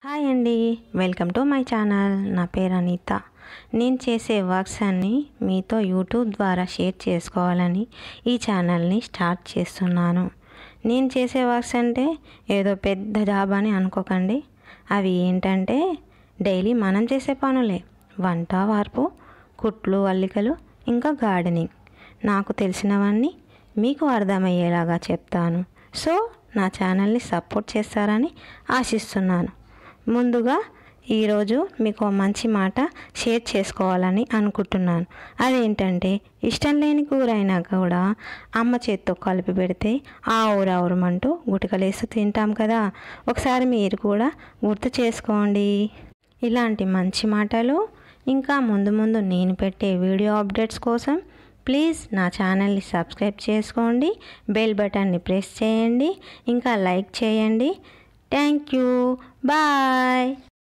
hi అండి welcome to my channel నా పేరు అనిత నేను చేసే వర్క్స్ అన్నీ మీతో యూట్యూబ్ ద్వారా షేర్ చేసుకోవాలని ఈ ఛానల్ని స్టార్ట్ చేస్తున్నాను నేను చేసే వర్క్స్ అంటే ఏదో పెద్ద జాబ్ అని అనుకోకండి అవి ఏంటంటే డైలీ మనం చేసే పనులే వంట వార్పు కుట్లు అల్లికలు ఇంకా గార్డెనింగ్ నాకు తెలిసినవన్నీ మీకు అర్థమయ్యేలాగా చెప్తాను సో నా ఛానల్ని సపోర్ట్ చేస్తారని ఆశిస్తున్నాను ముందుగా ఈరోజు మీకు ఒక మంచి మాట షేర్ చేసుకోవాలని అనుకుంటున్నాను అదేంటంటే ఇష్టం లేని కూర అయినా కూడా అమ్మ చేత్తో కలిపి పెడితే ఆ ఊరవురమంటూ గుటకలేస్తూ తింటాం కదా ఒకసారి మీరు కూడా గుర్తు చేసుకోండి ఇలాంటి మంచి మాటలు ఇంకా ముందు ముందు నేను పెట్టే వీడియో అప్డేట్స్ కోసం ప్లీజ్ నా ఛానల్ని సబ్స్క్రైబ్ చేసుకోండి బెల్ బటన్ని ప్రెస్ చేయండి ఇంకా లైక్ చేయండి థ్యాంక్ యూ బాయ్